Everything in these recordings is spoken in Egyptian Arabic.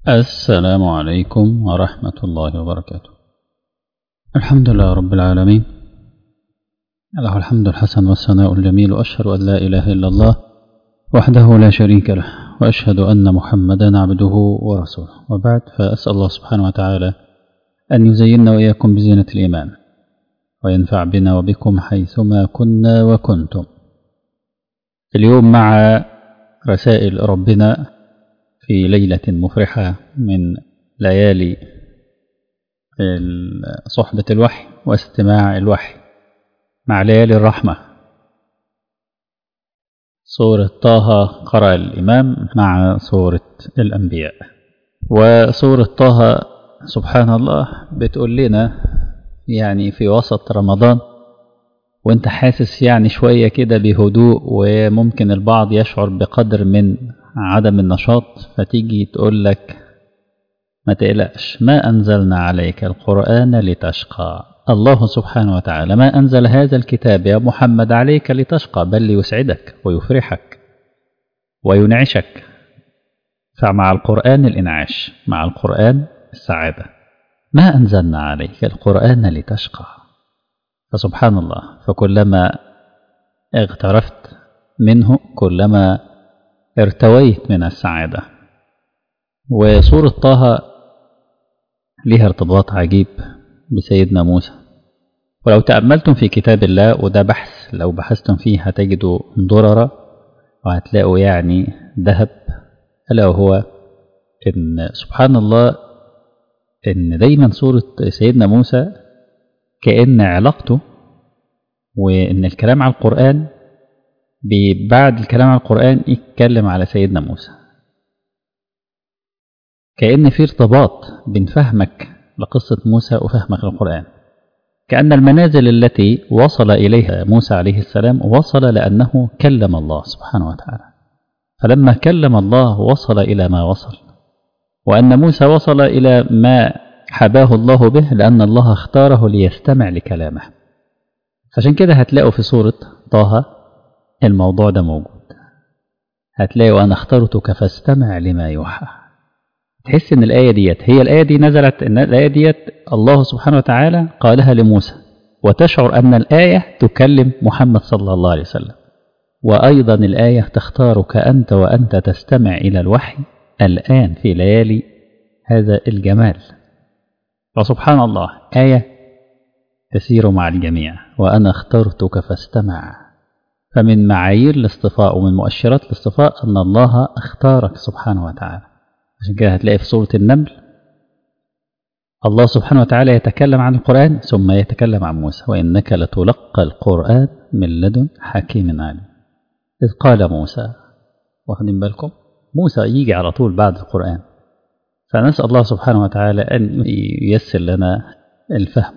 السلام عليكم ورحمة الله وبركاته الحمد لله رب العالمين له الحمد الحسن والثناء الجميل وأشهد أن لا إله إلا الله وحده لا شريك له وأشهد أن محمدا عبده ورسوله وبعد فأسأل الله سبحانه وتعالى أن يزيننا وإياكم بزينة الإيمان وينفع بنا وبكم حيثما كنا وكنتم اليوم مع رسائل ربنا في ليلة مفرحة من ليالي صحبة الوحي واستماع الوحي مع ليالي الرحمة سورة طه قرأ الإمام مع سورة الأنبياء وسورة طه سبحان الله بتقول لنا يعني في وسط رمضان وانت حاسس يعني شوية كده بهدوء وممكن البعض يشعر بقدر من عدم النشاط فتيجي تقول لك ما تقلقش ما أنزلنا عليك القرآن لتشقى الله سبحانه وتعالى ما أنزل هذا الكتاب يا محمد عليك لتشقى بل ليسعدك ويفرحك وينعشك فمع القرآن الإنعاش مع القرآن السعادة ما أنزلنا عليك القرآن لتشقى فسبحان الله فكلما اغترفت منه كلما ارتويت من السعادة وسورة طه لها ارتباط عجيب بسيدنا موسى ولو تأملتم في كتاب الله وده بحث لو بحثتم فيه هتجدوا ضررة وهتلاقوا يعني ذهب ألا وهو إن سبحان الله إن دايما سورة سيدنا موسى كأن علاقته وإن الكلام على القرآن بعد الكلام على القرآن يتكلم على سيدنا موسى كأن في ارتباط بين فهمك لقصة موسى وفهمك للقرآن كأن المنازل التي وصل إليها موسى عليه السلام وصل لأنه كلم الله سبحانه وتعالى فلما كلم الله وصل إلى ما وصل وأن موسى وصل إلى ما حباه الله به لأن الله اختاره ليستمع لكلامه عشان كده هتلاقوا في سورة طه الموضوع ده موجود هتلاقوا أنا اخترتك فاستمع لما يوحى تحس ان الآية ديت هي الآية دي نزلت ان الآية ديت الله سبحانه وتعالى قالها لموسى وتشعر أن الآية تكلم محمد صلى الله عليه وسلم وأيضا الآية تختارك أنت وأنت تستمع إلى الوحي الآن في ليالي هذا الجمال وسبحان الله آية تسير مع الجميع وأنا اخترتك فاستمع فمن معايير الاصطفاء ومن مؤشرات الاصطفاء أن الله اختارك سبحانه وتعالى عشان كده هتلاقي في سورة النمل الله سبحانه وتعالى يتكلم عن القرآن ثم يتكلم عن موسى وإنك لتلقى القرآن من لدن حكيم عليم إذ قال موسى واخدين بالكم موسى يجي على طول بعد القرآن فنسأل الله سبحانه وتعالى أن ييسر لنا الفهم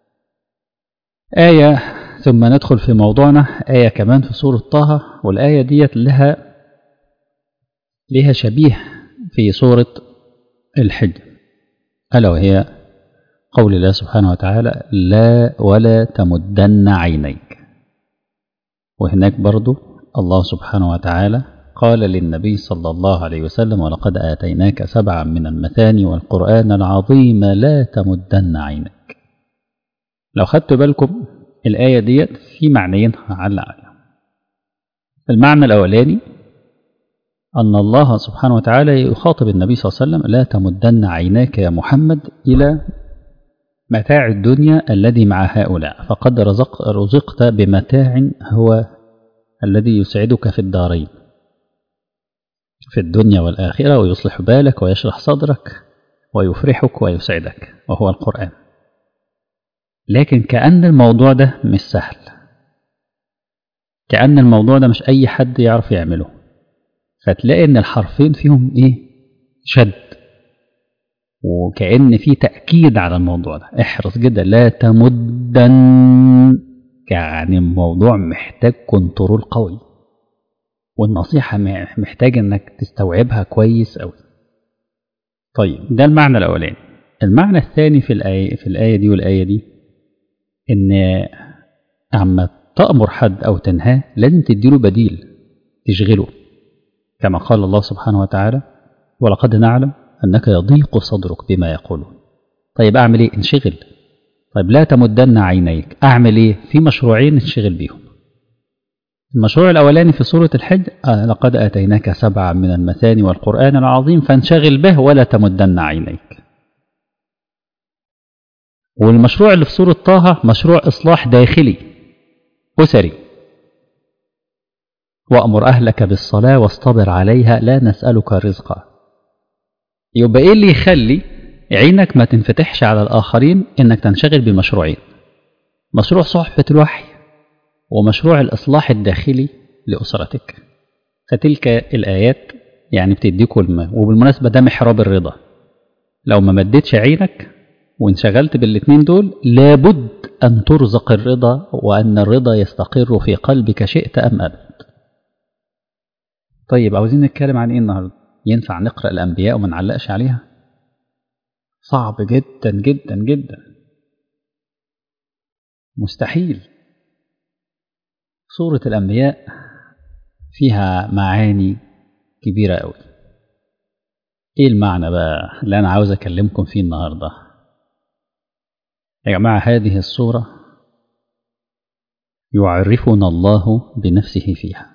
آية ثم ندخل في موضوعنا آية كمان في سورة طه والآية ديت لها لها شبيه في سورة الحج ألا وهي قول الله سبحانه وتعالى لا ولا تمدن عينيك وهناك برضو الله سبحانه وتعالى قال للنبي صلى الله عليه وسلم ولقد آتيناك سبعا من المثاني والقرآن العظيم لا تمدن عينك لو خدت بالكم الآية ديت في معنيين هعلق عليهم المعنى الأولاني أن الله سبحانه وتعالى يخاطب النبي صلى الله عليه وسلم لا تمدن عيناك يا محمد إلى متاع الدنيا الذي مع هؤلاء فقد رزق رزقت بمتاع هو الذي يسعدك في الدارين في الدنيا والآخرة ويصلح بالك ويشرح صدرك ويفرحك ويسعدك وهو القرآن لكن كأن الموضوع ده مش سهل كأن الموضوع ده مش أي حد يعرف يعمله فتلاقي ان الحرفين فيهم ايه شد وكأن في تأكيد على الموضوع ده احرص جدا لا تمدن يعني الموضوع محتاج كنترول قوي والنصيحة محتاج انك تستوعبها كويس قوي طيب ده المعنى الاولاني المعنى الثاني في الآية في الآية دي والآية دي ان عما تأمر حد او تنهاه لازم تديله بديل تشغله كما قال الله سبحانه وتعالى ولقد نعلم أنك يضيق صدرك بما يقولون طيب أعمل إيه انشغل طيب لا تمدن عينيك أعمل إيه في مشروعين انشغل بيهم المشروع الأولاني في سورة الحج آه لقد آتيناك سبعا من المثاني والقرآن العظيم فانشغل به ولا تمدن عينيك والمشروع اللي في سورة طه مشروع إصلاح داخلي أسري وأمر أهلك بالصلاة واصطبر عليها لا نسألك رزقا يبقى إيه اللي يخلي عينك ما تنفتحش على الآخرين إنك تنشغل بمشروعين مشروع صحبة الوحي ومشروع الإصلاح الداخلي لأسرتك فتلك الآيات يعني بتديكوا الماء وبالمناسبة ده محراب الرضا لو ما مدتش عينك وانشغلت بالاتنين دول لابد أن ترزق الرضا وأن الرضا يستقر في قلبك شئت أم أبد طيب عاوزين نتكلم عن إيه النهاردة ينفع نقرأ الأنبياء وما نعلقش عليها صعب جدا جدا جدا مستحيل سورة الأنبياء فيها معاني كبيرة أوي إيه المعنى بقى اللي أنا عاوز أكلمكم فيه النهاردة يا جماعة هذه الصورة يعرفنا الله بنفسه فيها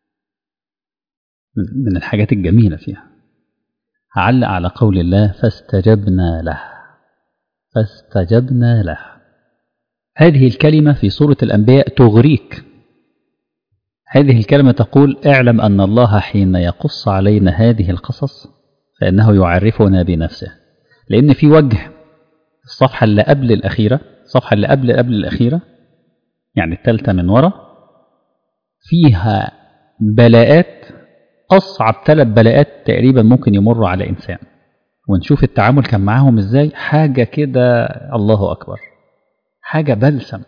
من الحاجات الجميلة فيها علق على قول الله فاستجبنا له فاستجبنا له هذه الكلمة في سورة الأنبياء تغريك هذه الكلمة تقول اعلم أن الله حين يقص علينا هذه القصص فإنه يعرفنا بنفسه لأن في وجه الصفحة اللي قبل الأخيرة الصفحة اللي قبل قبل الأخيرة يعني الثالثة من ورا فيها بلاءات أصعب ثلاث بلاءات تقريبا ممكن يمروا على إنسان ونشوف التعامل كان معاهم إزاي حاجة كده الله أكبر حاجة بلسم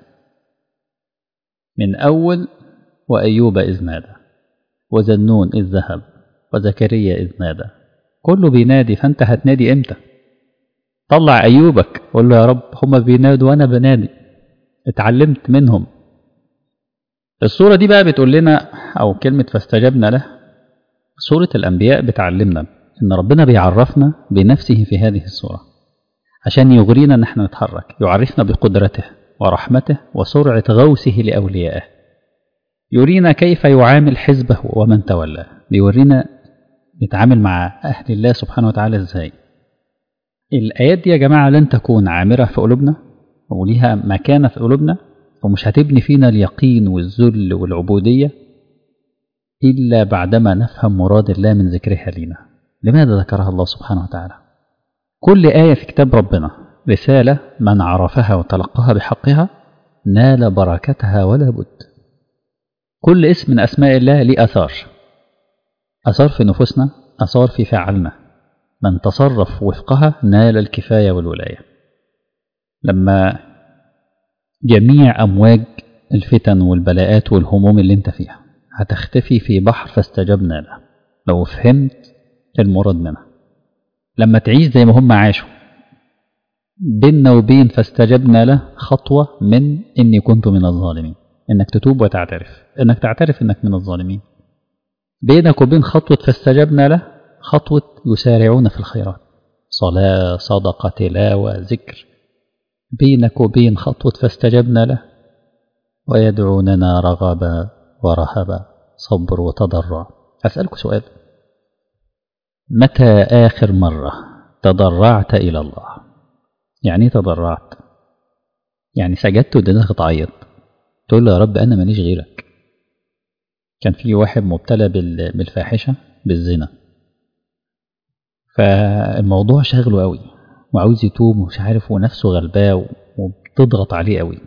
من أول وأيوب إذ نادى وذنون إذ ذهب وزكريا إذ نادى كله بينادي فأنت هتنادي إمتى طلع أيوبك قول له يا رب هما بينادوا وأنا بنادي اتعلمت منهم الصورة دي بقى بتقول لنا أو كلمة فاستجبنا له سورة الأنبياء بتعلمنا إن ربنا بيعرفنا بنفسه في هذه السورة عشان يغرينا إن احنا نتحرك يعرفنا بقدرته ورحمته وسرعة غوثه لأوليائه يرينا كيف يعامل حزبه ومن تولاه بيورينا يتعامل مع أهل الله سبحانه وتعالى إزاي الآيات دي يا جماعة لن تكون عامرة في قلوبنا وليها مكانة في قلوبنا ومش هتبني فينا اليقين والذل والعبودية إلا بعدما نفهم مراد الله من ذكرها لنا لماذا ذكرها الله سبحانه وتعالى كل آية في كتاب ربنا رسالة من عرفها وتلقاها بحقها نال بركتها ولا بد كل اسم من أسماء الله ليه أثار أثار في نفوسنا أثار في فعلنا من تصرف وفقها نال الكفاية والولاية لما جميع أمواج الفتن والبلاءات والهموم اللي انت فيها هتختفي في بحر فاستجبنا له لو فهمت المراد منها لما تعيش زي ما هم عاشوا بيننا وبين فاستجبنا له خطوة من إني كنت من الظالمين إنك تتوب وتعترف إنك تعترف إنك من الظالمين بينك وبين خطوة فاستجبنا له خطوة يسارعون في الخيرات صلاة صدقة تلاوة ذكر بينك وبين خطوة فاستجبنا له ويدعوننا رغبا ورهبا صبر وتضرع أسألك سؤال متى آخر مرة تضرعت إلى الله يعني تضرعت يعني سجدت ودنك تعيط تقول له يا رب أنا ماليش غيرك كان في واحد مبتلى بالفاحشة بالزنا فالموضوع شاغله قوي وعاوز يتوب ومش عارف ونفسه غلباه وبتضغط عليه قوي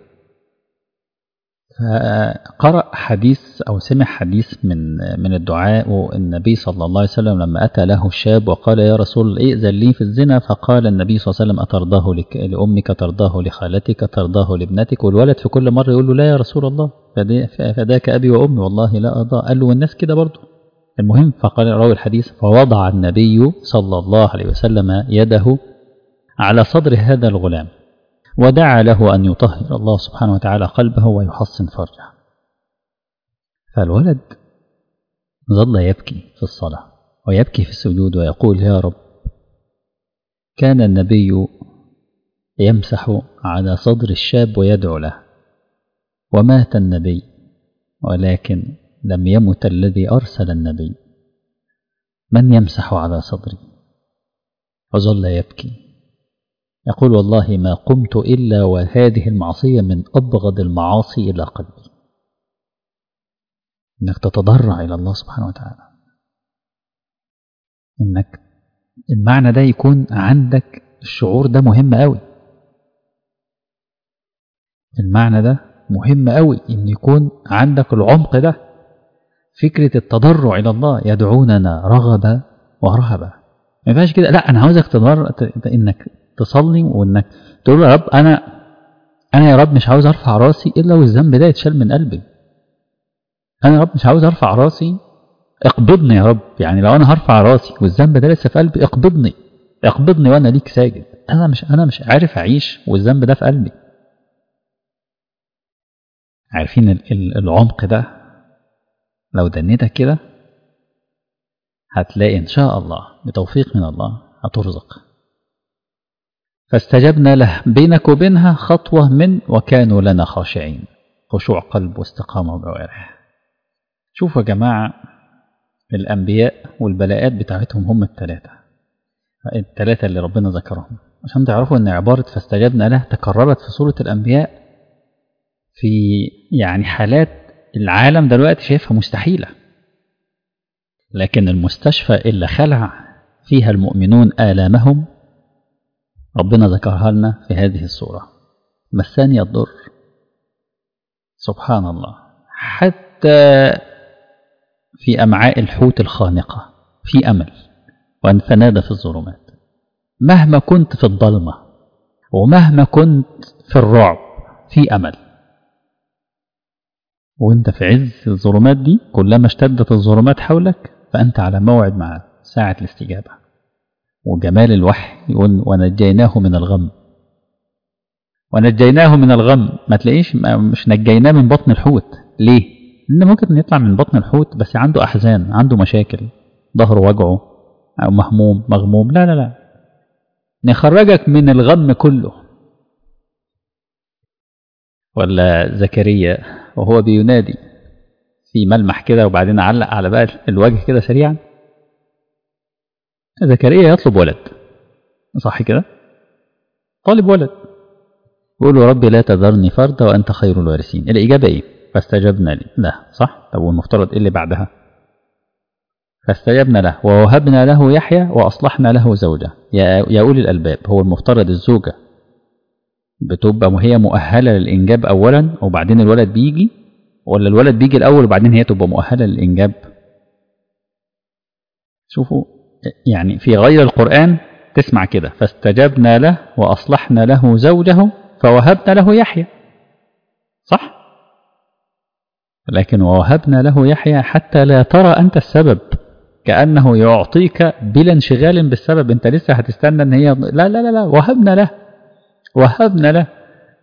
فقرأ حديث أو سمع حديث من من الدعاء والنبي صلى الله عليه وسلم لما أتى له الشاب وقال يا رسول ائذن لي في الزنا فقال النبي صلى الله عليه وسلم أترضاه لك لأمك ترضاه لخالتك ترضاه لابنتك والولد في كل مرة يقول له لا يا رسول الله فداك أبي وأمي والله لا أرضى قال له والناس كده برضه المهم فقال راوي الحديث فوضع النبي صلى الله عليه وسلم يده على صدر هذا الغلام ودعا له أن يطهر الله سبحانه وتعالى قلبه ويحصن فرجه فالولد ظل يبكي في الصلاة ويبكي في السجود ويقول يا رب كان النبي يمسح على صدر الشاب ويدعو له ومات النبي ولكن لم يمت الذي أرسل النبي من يمسح على صدري وظل يبكي يقول والله ما قمت إلا وهذه المعصية من أبغض المعاصي إلى قلبي إنك تتضرع إلى الله سبحانه وتعالى إنك المعنى ده يكون عندك الشعور ده مهم قوي المعنى ده مهم قوي إن يكون عندك العمق ده فكرة التضرع إلى الله يدعوننا رغبا ورهبا ما ينفعش كده لا أنا عاوزك تضرع إنك تصلي وإنك تقول يا رب أنا أنا يا رب مش عاوز أرفع راسي إلا والذنب ده يتشال من قلبي أنا يا رب مش عاوز أرفع راسي اقبضني يا رب يعني لو أنا هرفع راسي والذنب ده لسه في قلبي اقبضني اقبضني وأنا ليك ساجد أنا مش أنا مش عارف أعيش والذنب ده في قلبي عارفين العمق ده لو دنيتك كده هتلاقي إن شاء الله بتوفيق من الله هترزق فاستجبنا له بينك وبينها خطوة من وكانوا لنا خاشعين خشوع قلب واستقامة وجوارح شوفوا يا جماعة الأنبياء والبلاءات بتاعتهم هم الثلاثة الثلاثة اللي ربنا ذكرهم عشان تعرفوا أن عبارة فاستجبنا له تكررت في سورة الأنبياء في يعني حالات العالم دلوقتي شايفها مستحيلة لكن المستشفى اللي خلع فيها المؤمنون آلامهم ربنا ذكرها لنا في هذه الصورة مساني الضر سبحان الله حتى في أمعاء الحوت الخانقة في أمل وأن فنادى في الظلمات مهما كنت في الضلمة ومهما كنت في الرعب في أمل وانت في عز الظلمات دي كلما اشتدت الظلمات حولك فأنت على موعد مع ساعة الاستجابة وجمال الوحي يقول ونجيناه من الغم ونجيناه من الغم ما تلاقيش مش نجيناه من بطن الحوت ليه لأن ممكن يطلع من بطن الحوت بس عنده أحزان عنده مشاكل ظهره وجعه أو مهموم مغموم لا لا لا نخرجك من الغم كله ولا زكريا وهو بينادي في ملمح كده وبعدين علق على بقى الوجه كده سريعا زكريا يطلب ولد صح كده طالب ولد يقول له ربي لا تذرني فردا وأنت خير الوارثين الإجابة إيه فاستجبنا لي لا صح طب والمفترض إيه اللي بعدها فاستجبنا له ووهبنا له يحيى وأصلحنا له زوجة يا, يا أولي الألباب هو المفترض الزوجة بتبقى هي مؤهلة للإنجاب أولا وبعدين الولد بيجي ولا الولد بيجي الأول وبعدين هي تبقى مؤهلة للإنجاب شوفوا يعني في غير القرآن تسمع كده فاستجبنا له وأصلحنا له زوجه فوهبنا له يحيى صح لكن ووهبنا له يحيى حتى لا ترى أنت السبب كأنه يعطيك بلا انشغال بالسبب أنت لسه هتستنى أن هي لا لا لا, لا وهبنا له وهبنا له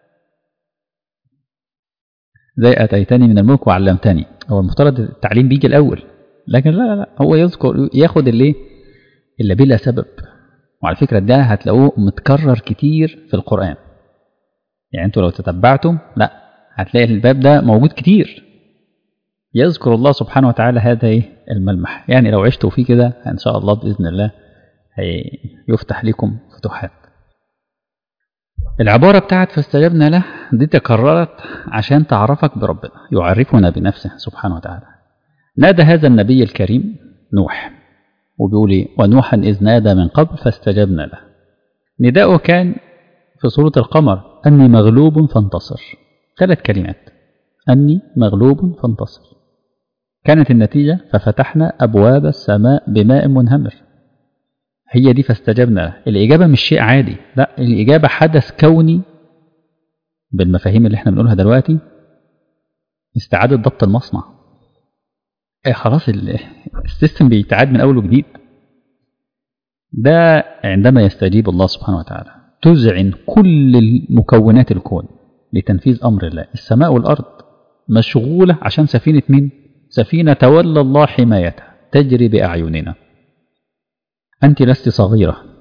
زي أتيتني من الملك وعلمتني هو المفترض التعليم بيجي الأول لكن لا لا لا هو يذكر ياخد اللي اللي بلا سبب وعلى فكرة ده هتلاقوه متكرر كتير في القرآن يعني انتوا لو تتبعتم لا هتلاقي الباب ده موجود كتير يذكر الله سبحانه وتعالى هذا ايه الملمح يعني لو عشتوا فيه كده ان شاء الله باذن الله يفتح لكم فتوحات العبارة بتاعت فاستجبنا له دي تكررت عشان تعرفك بربنا يعرفنا بنفسه سبحانه وتعالى نادى هذا النبي الكريم نوح وبيقول ايه ونوحا إذ نادى من قبل فاستجبنا له نداؤه كان في سورة القمر أني مغلوب فانتصر ثلاث كلمات أني مغلوب فانتصر كانت النتيجة ففتحنا أبواب السماء بماء منهمر هي دي فاستجبنا له الإجابة مش شيء عادي لا الإجابة حدث كوني بالمفاهيم اللي احنا بنقولها دلوقتي استعادة ضبط المصنع ايه خلاص السيستم بيتعاد من أول وجديد ده عندما يستجيب الله سبحانه وتعالى تذعن كل المكونات الكون لتنفيذ أمر الله السماء والأرض مشغولة عشان سفينة مين؟ سفينة تولى الله حمايتها تجري بأعيننا أنت لست صغيرة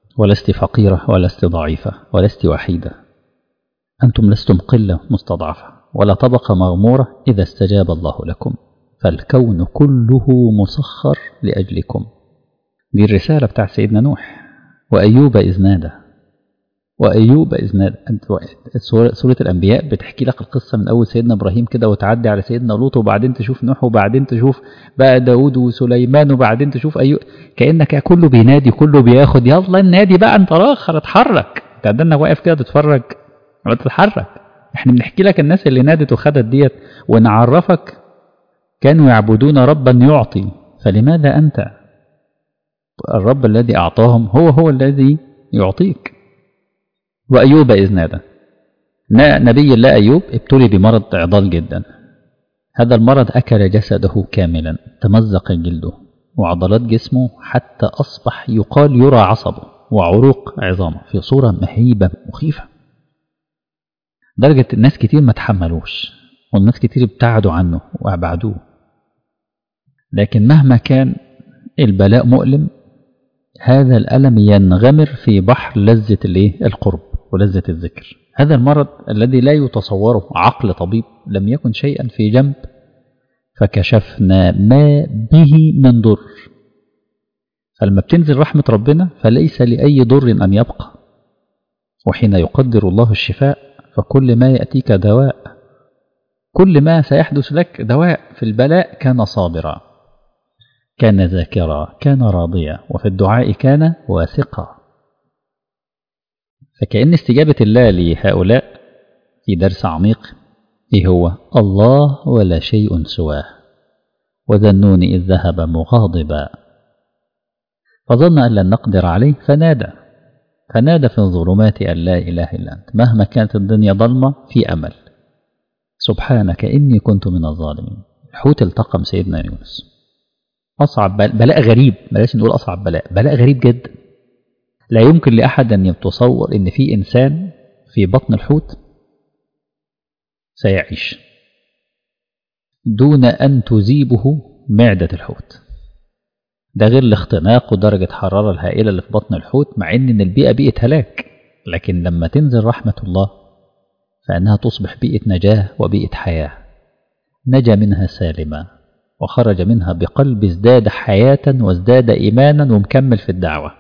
ولست فقيرة ولست ضعيفة ولست وحيدة أنتم لستم قلة مستضعفة ولا طبقة مغمورة إذا استجاب الله لكم فالكون كله مسخر لأجلكم دي الرسالة بتاع سيدنا نوح وأيوب إذ نادى وأيوب إذ نادى سورة الأنبياء بتحكي لك القصة من أول سيدنا إبراهيم كده وتعدي على سيدنا لوط وبعدين تشوف نوح وبعدين تشوف بقى داود وسليمان وبعدين تشوف أيوب كأنك كله بينادي كله بياخد يلا النادي بقى انت راخر اتحرك انت انك واقف كده تتفرج ولا تتحرك احنا بنحكي لك الناس اللي نادت وخدت ديت ونعرفك كانوا يعبدون ربا يعطي فلماذا أنت الرب الذي أعطاهم هو هو الذي يعطيك وأيوب إذ نادى نبي الله أيوب ابتلي بمرض عضال جدا هذا المرض أكل جسده كاملا تمزق جلده وعضلات جسمه حتى أصبح يقال يرى عصبه وعروق عظامه في صورة مهيبة مخيفة درجة الناس كتير ما تحملوش والناس كتير ابتعدوا عنه وأبعدوه لكن مهما كان البلاء مؤلم هذا الألم ينغمر في بحر لذة الايه القرب ولذة الذكر هذا المرض الذي لا يتصوره عقل طبيب لم يكن شيئا في جنب فكشفنا ما به من ضر فلما بتنزل رحمة ربنا فليس لأي ضر أن يبقى وحين يقدر الله الشفاء فكل ما يأتيك دواء كل ما سيحدث لك دواء في البلاء كان صابرا كان ذاكرا كان راضيا وفي الدعاء كان واثقا فكأن استجابة الله لهؤلاء في درس عميق إيه هو الله ولا شيء سواه وذنون إذ ذهب مغاضبا فظن أن لن نقدر عليه فنادى فنادى في الظلمات أن لا إله إلا أنت مهما كانت الدنيا ظلمة في أمل سبحانك إني كنت من الظالمين الحوت التقم سيدنا يونس أصعب بلاء غريب بلاش نقول أصعب بلاء بلاء غريب جدا لا يمكن لأحد أن يتصور أن في إنسان في بطن الحوت سيعيش دون أن تذيبه معدة الحوت ده غير الاختناق ودرجة حرارة الهائلة اللي في بطن الحوت مع أن البيئة بيئة هلاك لكن لما تنزل رحمة الله فإنها تصبح بيئة نجاة وبيئة حياة نجا منها سالما وخرج منها بقلب ازداد حياة وازداد إيمانا ومكمل في الدعوة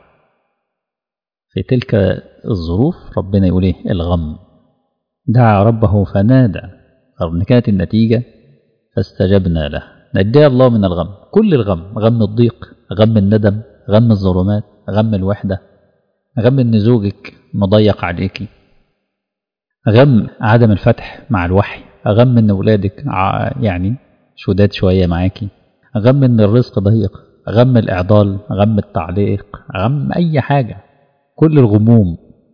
في تلك الظروف ربنا يقول ايه الغم دعا ربه فنادى رغم كانت النتيجة فاستجبنا له نجاه الله من الغم كل الغم غم الضيق غم الندم غم الظلمات غم الوحدة غم ان زوجك مضيق عليكي غم عدم الفتح مع الوحي غم ان ولادك يعني شداد شوية معاكي غم ان الرزق ضيق غم الإعضال غم التعليق غم أي حاجة كل الغموم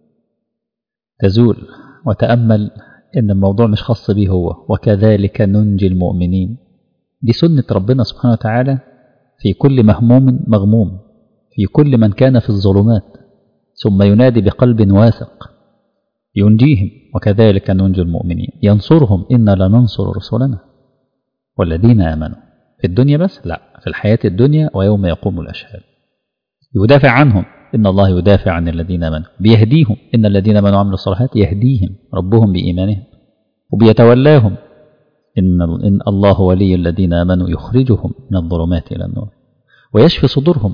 تزول وتأمل إن الموضوع مش خاص به هو وكذلك ننجي المؤمنين دي سنة ربنا سبحانه وتعالى في كل مهموم مغموم في كل من كان في الظلمات ثم ينادي بقلب واثق ينجيهم وكذلك ننجي المؤمنين ينصرهم إنا لننصر رسلنا والذين آمنوا في الدنيا بس لا في الحياة الدنيا ويوم يقوم الأشهاد يدافع عنهم إن الله يدافع عن الذين آمنوا بيهديهم إن الذين آمنوا وعملوا الصالحات يهديهم ربهم بإيمانهم وبيتولاهم إن, إن الله ولي الذين آمنوا يخرجهم من الظلمات إلى النور ويشفي صدورهم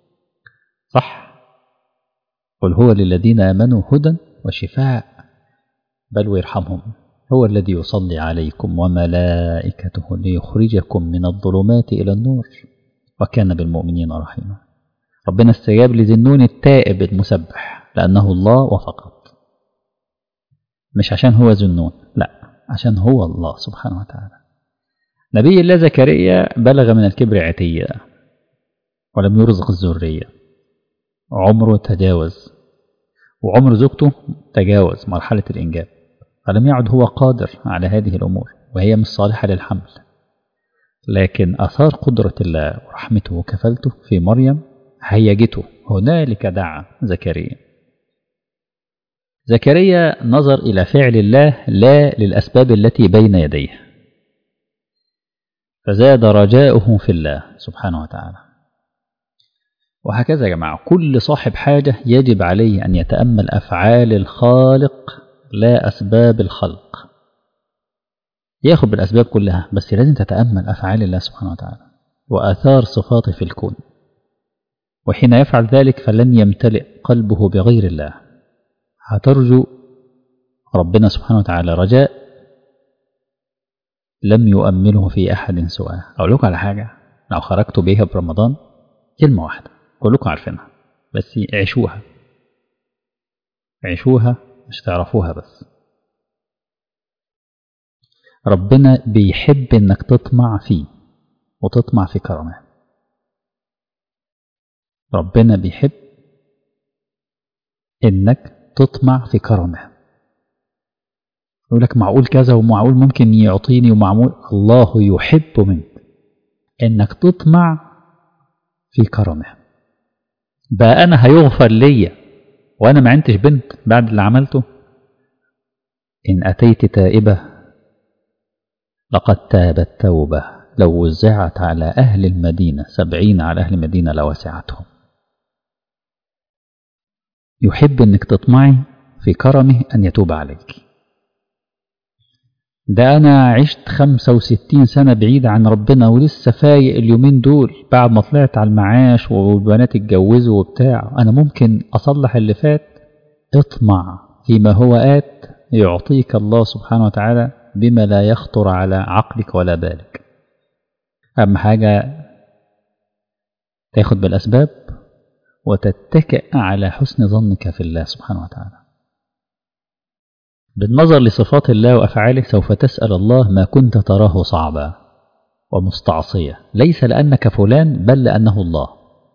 صح قل هو للذين آمنوا هدى وشفاء بل ويرحمهم هو الذي يصلي عليكم وملائكته ليخرجكم من الظلمات إلى النور وكان بالمؤمنين رحيما ربنا استجاب لذنون التائب المسبح لأنه الله وفقط مش عشان هو ذنون لا عشان هو الله سبحانه وتعالى نبي الله زكريا بلغ من الكبر عتيا ولم يرزق الذرية عمره تجاوز وعمر زوجته تجاوز مرحلة الإنجاب فلم يعد هو قادر على هذه الأمور وهي مش صالحة للحمل لكن أثار قدرة الله ورحمته وكفلته في مريم هيجته هنالك دعا زكريا زكريا نظر إلى فعل الله لا للأسباب التي بين يديه فزاد رجاؤه في الله سبحانه وتعالى وهكذا يا جماعة كل صاحب حاجة يجب عليه أن يتأمل أفعال الخالق لا أسباب الخلق ياخد بالأسباب كلها بس لازم تتأمل أفعال الله سبحانه وتعالى وآثار صفاته في الكون وحين يفعل ذلك فلن يمتلئ قلبه بغير الله هترجو ربنا سبحانه وتعالى رجاء لم يؤمله في أحد سواه أقول لكم على حاجة لو خرجتوا بيها برمضان كلمة واحدة كلكم عارفينها بس عيشوها عيشوها مش تعرفوها بس ربنا بيحب انك تطمع فيه وتطمع في كرمه ربنا بيحب انك تطمع في كرمه يقول لك معقول كذا ومعقول ممكن يعطيني ومعقول الله يحب منك انك تطمع في كرمه بقى انا هيغفر ليا وانا ما عندتش بنت بعد اللي عملته ان اتيت تائبه لقد تابت توبه لو وزعت على اهل المدينه سبعين على اهل المدينه لوسعتهم يحب انك تطمعي في كرمه ان يتوب عليك ده أنا عشت خمسة وستين سنة بعيد عن ربنا ولسه فايق اليومين دول بعد ما طلعت على المعاش والبنات اتجوزوا وبتاع أنا ممكن أصلح اللي فات اطمع فيما هو آت يعطيك الله سبحانه وتعالى بما لا يخطر على عقلك ولا بالك أهم حاجة تاخد بالأسباب وتتكئ على حسن ظنك في الله سبحانه وتعالى بالنظر لصفات الله وأفعاله سوف تسأل الله ما كنت تراه صعبا ومستعصيا ليس لأنك فلان بل لأنه الله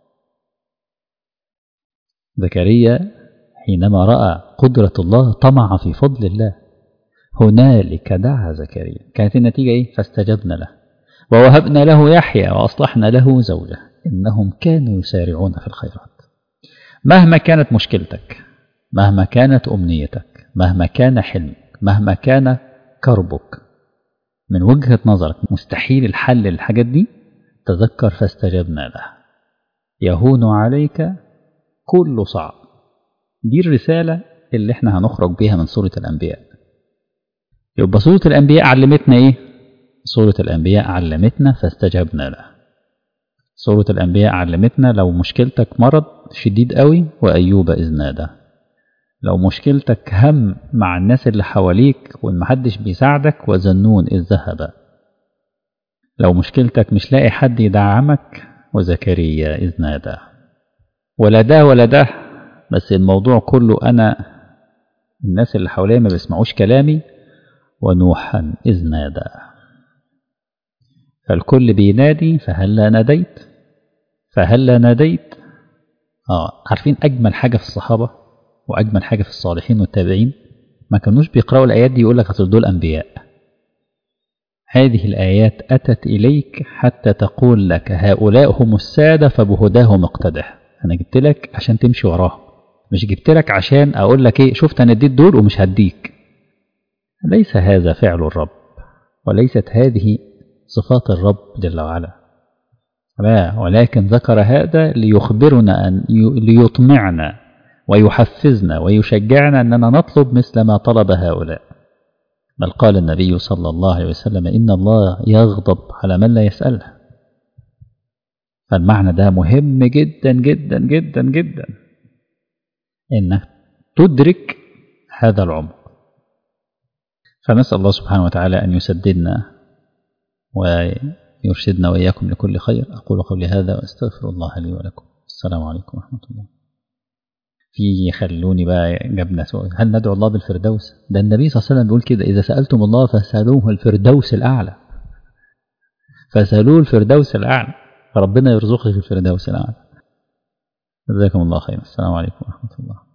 زكريا حينما رأى قدرة الله طمع في فضل الله هنالك دعا زكريا كانت النتيجة إيه؟ فاستجبنا له ووهبنا له يحيى وأصلحنا له زوجه إنهم كانوا يسارعون في الخيرات مهما كانت مشكلتك مهما كانت أمنيتك مهما كان حلمك مهما كان كربك من وجهة نظرك مستحيل الحل للحاجات دي تذكر فاستجبنا له يهون عليك كل صعب دي الرسالة اللي احنا هنخرج بيها من سورة الأنبياء يبقى سورة الأنبياء علمتنا ايه سورة الأنبياء علمتنا فاستجبنا له سورة الأنبياء علمتنا لو مشكلتك مرض شديد قوي وأيوب إذ نادى لو مشكلتك هم مع الناس اللي حواليك ومحدش بيساعدك وزنون إذ ذهب لو مشكلتك مش لاقي حد يدعمك وزكريا إذ نادى ولا ده ولا ده بس الموضوع كله أنا الناس اللي حواليا ما بيسمعوش كلامي ونوحا إذ نادى فالكل بينادي فهلا ناديت فهلا ناديت آه عارفين أجمل حاجة في الصحابة وأجمل حاجة في الصالحين والتابعين ما كانوش بيقرأوا الآيات دي يقول لك أصل دول أنبياء هذه الآيات أتت إليك حتى تقول لك هؤلاء هم السادة فبهداهم اقتدح أنا جبت لك عشان تمشي وراهم مش جبت لك عشان أقول لك إيه شفت أنا اديت دول ومش هديك ليس هذا فعل الرب وليست هذه صفات الرب جل وعلا لا ولكن ذكر هذا ليخبرنا أن ليطمعنا ويحفزنا ويشجعنا أننا نطلب مثل ما طلب هؤلاء بل قال النبي صلى الله عليه وسلم إن الله يغضب على من لا يسأله فالمعنى ده مهم جدا جدا جدا جدا إنك تدرك هذا العمق فنسأل الله سبحانه وتعالى أن يسددنا ويرشدنا وإياكم لكل خير أقول قولي هذا وأستغفر الله لي ولكم السلام عليكم ورحمة الله في خلوني بقى جبنا سؤال هل ندعو الله بالفردوس ده النبي صلى الله عليه وسلم بيقول كده إذا سألتم الله فاسألوه الفردوس الأعلى فاسألوه الفردوس الأعلى فربنا يرزقك الفردوس الأعلى جزاكم الله خيرا السلام عليكم ورحمة الله